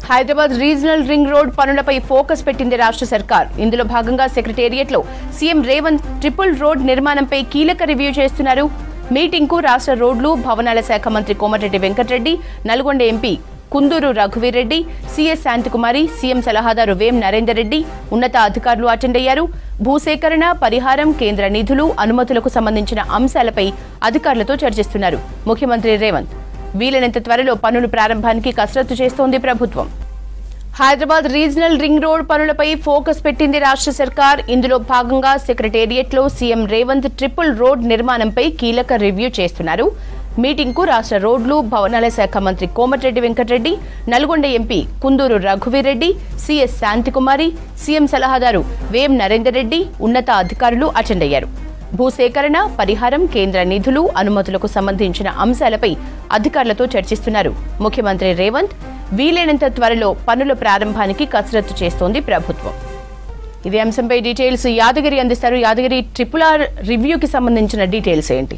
Hyderabad regional ring road పనులపై focus పెట్టింది రాష్ట్ర సర్కార్ ఇందులో భాగంగా సెక్రటేరియట్ లో సీఎం రేవంత్ ట్రిపుల్ రోడ్ నిర్మాణంపై కీలక రివ్యూ చేస్తున్నారు మీటింగ్ కు రాష్ట్ర రోడ్లు భవనాల శాఖ మంత్రి Komatireddy Venkatreddy Nalgonda MP Kunduru Raghuveereddy CS Shantikumari CM సలహాదారు వేం నరేందర్ రెడ్డి ఉన్నత అధికారులు అటెండ్ అయ్యారు భూసేకరణ పరిహారం కేంద్ర నిధులు అనుమతులకు సంబంధించిన అంశాలపై అధికారులతో చర్చిస్తున్నారు ముఖ్యమంత్రి రేవంత్ వీలైనంత త్వరలో పనుల ప్రారంభానికి కసరత్తు చేస్తోంది ప్రభుత్వం హైదరాబాద్ రీజనల్ రింగ్ రోడ్ పనులపై ఫోకస్ పెట్టింది రాష్ట్ర సర్కార్ ఇందులో భాగంగా సెక్రటేరియట్ లో సీఎం రేవంత్ ట్రిపుల్ రోడ్ నిర్మాణంపై కీలక రివ్యూ చేస్తున్నారు మీటింగ్ కు రాష్ట్ర రోడ్లు భవనాల శాఖ మంత్రి Komatireddy Venkatreddy Nalgonda MP Kunduru Raghuveereddy CS Shantikumari CM సలహాదారు వేం నరేందర్ రెడ్డి ఉన్నత అధికారులు అటెండ్ అయ్యారు భూసేకరణ పరిహారం కేంద్ర నిధులు అనుమతులకు సంబంధించిన అంశాలపై అధికారులతో చర్చిస్తున్నారు ముఖ్యమంత్రి రేవంత్ వీలైనంత త్వరలో పనుల ప్రారంభానికి కసరత్తు చేస్తోంది ప్రభుత్వం ఇదే అంశంపై డీటెయిల్స్ యాదగిరి అందిస్తారు యాదగిరి ట్రిపుల్ ఆర్ రివ్యూకి సంబంధించిన డీటెయిల్స్ ఏంటి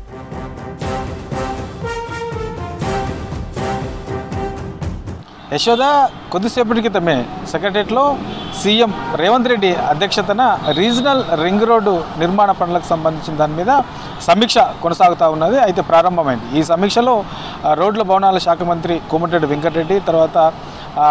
యశోద కొద్దిసేపటి క్రితమే సెక్రటరియట్లో సీఎం రేవంత్ రెడ్డి అధ్యక్షతన రీజనల్ రింగ్ రోడ్డు నిర్మాణ పనులకు సంబంధించిన దాని మీద సమీక్ష కొనసాగుతూ ఉన్నది అయితే ప్రారంభమైంది ఈ సమీక్షలో ఆ, రోడ్ల భవనాల శాఖ మంత్రి కోమటిరెడ్డి వెంకటరెడ్డి తర్వాత ఆ,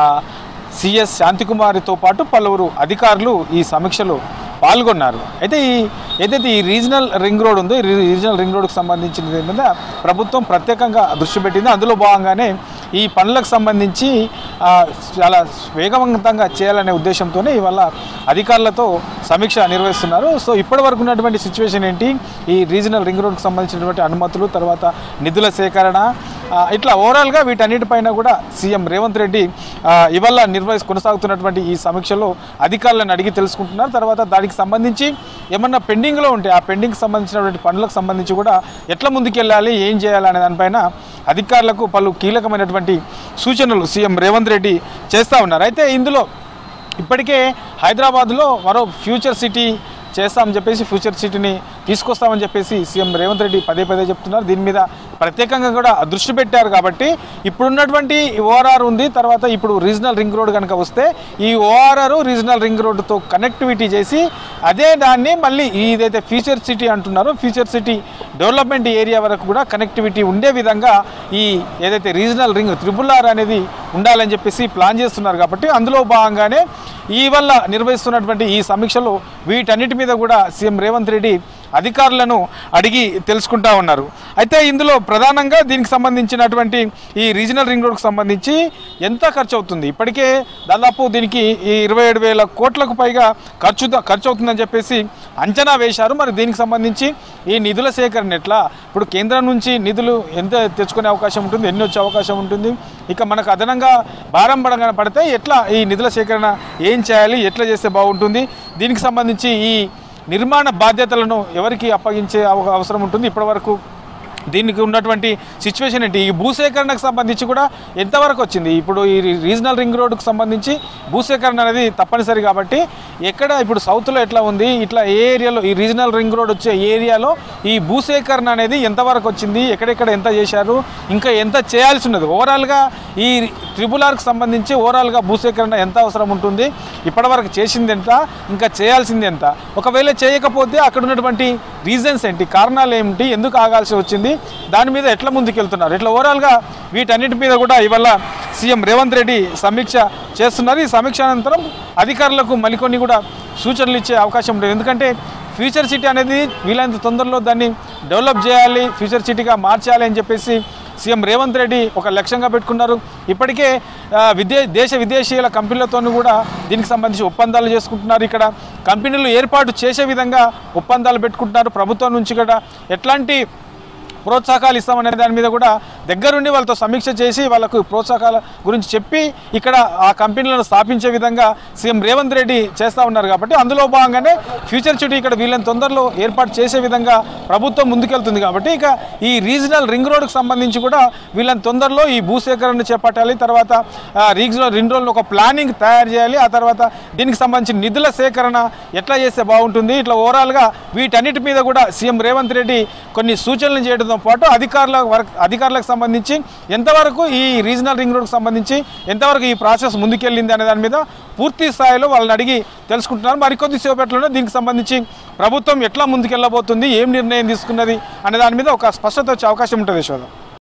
సిఎస్ శాంతికుమారితో పాటు పలువురు అధికారులు ఈ సమీక్షలో పాల్గొన్నారు అయితే ఈ ఏదైతే ఈ రీజనల్ రింగ్ రోడ్ ఉందో ఈ రీ- రీజనల్ రింగ్ రోడ్కి సంబంధించిన దీని మీద ప్రభుత్వం ప్రత్యేకంగా దృష్టి పెట్టింది అందులో భాగంగానే ఈ పనులకు సంబంధించి ఆ, చాలా వేగవంతంగా చేయాలనే ఉద్దేశంతోనే ఇవాళ అధికారులతో సమీక్ష నిర్వహిస్తున్నారు సో ఇప్పటి వరకు ఉన్నటువంటి సిచ్యువేషన్ ఏంటి ఈ రీజనల్ రింగ్ రోడ్కి సంబంధించినటువంటి అనుమతులు తర్వాత నిధుల సేకరణ ఆ, ఇట్లా ఓవరాల్గా వీటన్నిటిపైన కూడా సీఎం రేవంత్ రెడ్డి ఆ, ఇవాళ నిర్వహిస్తూ కొనసాగుతున్నటువంటి ఈ సమీక్షలో అధికారులను అడిగి తెలుసుకుంటున్నారు తర్వాత దానికి సంబంధించి ఏమన్నా పెండింగ్లో ఉంటే ఆ పెండింగ్ సంబంధించినటువంటి పనులకు సంబంధించి కూడా ఎట్లా ముందుకెళ్ళాలి ఏం చేయాలి అనే దానిపైన అధికారులకు పలు కీలకమైనటువంటి సూచనలు సీఎం రేవంత్ రెడ్డి చేస్తూ ఉన్నారు అయితే ఇందులో ఇప్పటికే హైదరాబాద్లో మరో ఫ్యూచర్ సిటీ చేస్తామని చెప్పేసి ఫ్యూచర్ సిటీని తీసుకొస్తామని చెప్పేసి సీఎం రేవంత్ రెడ్డి పదే పదే చెప్తున్నారు దీని మీద ప్రత్యేకంగా కూడా దృష్టి పెట్టారు కాబట్టి ఇప్పుడున్నటువంటి ఓఆర్ఆర్ ఉంది తర్వాత ఇప్పుడు రీజనల్ రింగ్ రోడ్ కనుక వస్తే ఈ ఓఆర్ఆర్ రీజనల్ రింగ్ రోడ్డుతో కనెక్టివిటీ చేసి అదే దాన్ని మళ్ళీ ఏదైతే ఫ్యూచర్ సిటీ అంటున్నారో ఫ్యూచర్ సిటీ డెవలప్మెంట్ ఏరియా వరకు కూడా కనెక్టివిటీ ఉండే విధంగా ఈ ఏదైతే రీజనల్ రింగ్ త్రిపుల్ ఆర్ అనేది ఉండాలని చెప్పేసి ప్లాన్ చేస్తున్నారు కాబట్టి అందులో భాగంగానే ఈ వల్ల నిర్వహిస్తున్నటువంటి ఈ సమీక్షలో వీటన్నిటి మీద కూడా సీఎం రేవంత్ రెడ్డి అధికారులను అడిగి తెలుసుకుంటా ఉన్నారు అయితే ఇందులో ప్రధానంగా దీనికి సంబంధించినటువంటి ఈ రీజనల్ రింగ్ రోడ్కి సంబంధించి ఎంత ఖర్చు అవుతుంది ఇప్పటికే దాదాపు దీనికి ఈ ఇరవై ఏడు వేల కోట్లకు పైగా ఖర్చు ఖర్చు అవుతుందని చెప్పేసి అంచనా వేశారు మరి దీనికి సంబంధించి ఈ నిధుల సేకరణ ఎట్లా ఇప్పుడు కేంద్రం నుంచి నిధులు ఎంత తెచ్చుకునే అవకాశం ఉంటుంది ఎన్ని వచ్చే అవకాశం ఉంటుంది ఇక మనకు అదనంగా భారం పడంగా పడితే ఎట్లా ఈ నిధుల సేకరణ ఏం చేయాలి ఎట్లా చేస్తే బాగుంటుంది దీనికి సంబంధించి ఈ నిర్మాణ బాధ్యతలను ఎవరికి అప్పగించే అవ- అవసరం ఉంటుంది ఇప్పటివరకు దీనికి ఉన్నటువంటి సిచ్యువేషన్ ఏంటి ఈ భూసేకరణకు సంబంధించి కూడా ఎంతవరకు వచ్చింది ఇప్పుడు ఈ రీ- రీజనల్ రింగ్ రోడ్డుకు సంబంధించి భూసేకరణ అనేది తప్పనిసరి కాబట్టి ఎక్కడ ఇప్పుడు సౌత్లో ఎట్లా ఉంది ఇట్లా ఏ ఏరియాలో ఈ రీజనల్ రింగ్ రోడ్ వచ్చే ఏరియాలో ఈ భూసేకరణ అనేది ఎంతవరకు వచ్చింది ఎక్కడెక్కడ ఎంత చేశారు ఇంకా ఎంత చేయాల్సి ఉన్నది ఓవరాల్గా ఈ ట్రిపుల్ ఆర్కి సంబంధించి ఓవరాల్గా భూసేకరణ ఎంత అవసరం ఉంటుంది ఇప్పటివరకు చేసింది ఎంత ఇంకా చేయాల్సింది ఎంత ఒకవేళ చేయకపోతే అక్కడ ఉన్నటువంటి రీజన్స్ ఏంటి కారణాలు ఏమిటి ఎందుకు ఆగాల్సి వచ్చింది దాని మీద ఎట్లా ముందుకెళ్తున్నారు ఇట్లా ఓవరాల్గా వీటన్నిటి మీద కూడా ఇవాళ సీఎం రేవంత్ రెడ్డి సమీక్ష చేస్తున్నారు ఈ సమీక్ష అనంతరం అధికారులకు మరికొన్ని కూడా సూచనలు ఇచ్చే అవకాశం ఉంటుంది ఎందుకంటే ఫ్యూచర్ సిటీ అనేది వీలైనంత తొందరలో దాన్ని డెవలప్ చేయాలి ఫ్యూచర్ సిటీగా మార్చాలి అని చెప్పేసి సీఎం రేవంత్ రెడ్డి ఒక లక్ష్యంగా పెట్టుకున్నారు ఇప్పటికే ఆ, విదే దేశ విదేశీయుల కంపెనీలతో కూడా దీనికి సంబంధించి ఒప్పందాలు చేసుకుంటున్నారు ఇక్కడ కంపెనీలు ఏర్పాటు చేసే విధంగా ఒప్పందాలు పెట్టుకుంటున్నారు ప్రభుత్వం నుంచి కూడా ఎట్లాంటి ప్రోత్సాహకాలు ఇస్తామనే దాని మీద కూడా దగ్గరుండి వాళ్ళతో సమీక్ష చేసి వాళ్ళకు ప్రోత్సాహకాల గురించి చెప్పి ఇక్కడ ఆ కంపెనీలను స్థాపించే విధంగా సీఎం రేవంత్ రెడ్డి చేస్తూ ఉన్నారు కాబట్టి అందులో భాగంగానే ఫ్యూచర్ సిటీ ఇక్కడ వీళ్ళని తొందరలో ఏర్పాటు చేసే విధంగా ప్రభుత్వం ముందుకెళ్తుంది కాబట్టి ఇక ఈ రీజనల్ రింగ్ రోడ్కి సంబంధించి కూడా వీళ్ళని తొందరలో ఈ భూసేకరణ చేపట్టాలి తర్వాత ఆ, రీజనల్ రింగ్ రోడ్లో ఒక ప్లానింగ్ తయారు చేయాలి ఆ తర్వాత దీనికి సంబంధించిన నిధుల సేకరణ ఎట్లా చేస్తే బాగుంటుంది ఇట్లా ఓవరాల్గా వీటన్నిటి మీద కూడా సీఎం రేవంత్ రెడ్డి కొన్ని సూచనలు చేయడంతో తెలియజేయడంతో పాటు అధికారుల వర్క్ అధికారులకు సంబంధించి ఎంతవరకు ఈ రీజనల్ రింగ్ రోడ్కి సంబంధించి ఎంతవరకు ఈ ప్రాసెస్ ముందుకెళ్ళింది అనే దాని మీద పూర్తి స్థాయిలో వాళ్ళని అడిగి తెలుసుకుంటున్నారు మరికొద్ది సేపట్లోనే దీనికి సంబంధించి ప్రభుత్వం ఎట్లా ముందుకెళ్ళబోతుంది ఏం నిర్ణయం తీసుకున్నది అనే దాని మీద ఒక స్పష్టత వచ్చే అవకాశం ఉంటుంది యశోద